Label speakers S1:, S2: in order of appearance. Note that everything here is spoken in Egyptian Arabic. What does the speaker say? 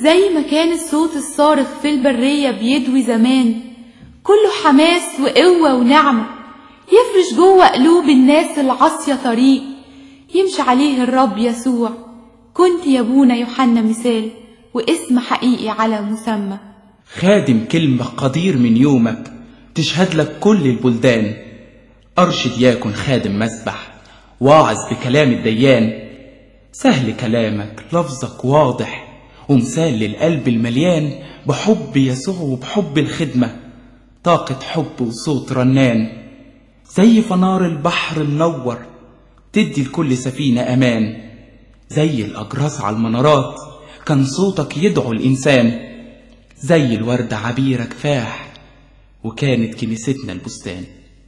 S1: زي ما كان الصوت الصارخ في البرية بيدوي زمان كله حماس وقوة ونعمة يفرش جوه قلوب الناس العاصية طريق يمشي عليه الرب يسوع كنت يا ابونا يوحنا مثال واسم حقيقي على مسمى
S2: خادم كلمة قدير من يومك تشهد لك كل البلدان أرشد يكن خادم مسبح واعظ بكلام الديان سهل كلامك لفظك واضح ومثال للقلب المليان بحب يسوع وبحب الخدمة طاقة حب وصوت رنان زي فنار البحر منور تدي لكل سفينة أمان زي الأجراس على المنارات كان صوتك يدعو الإنسان زي الورد عبيرك فاح وكانت كنيستنا البستان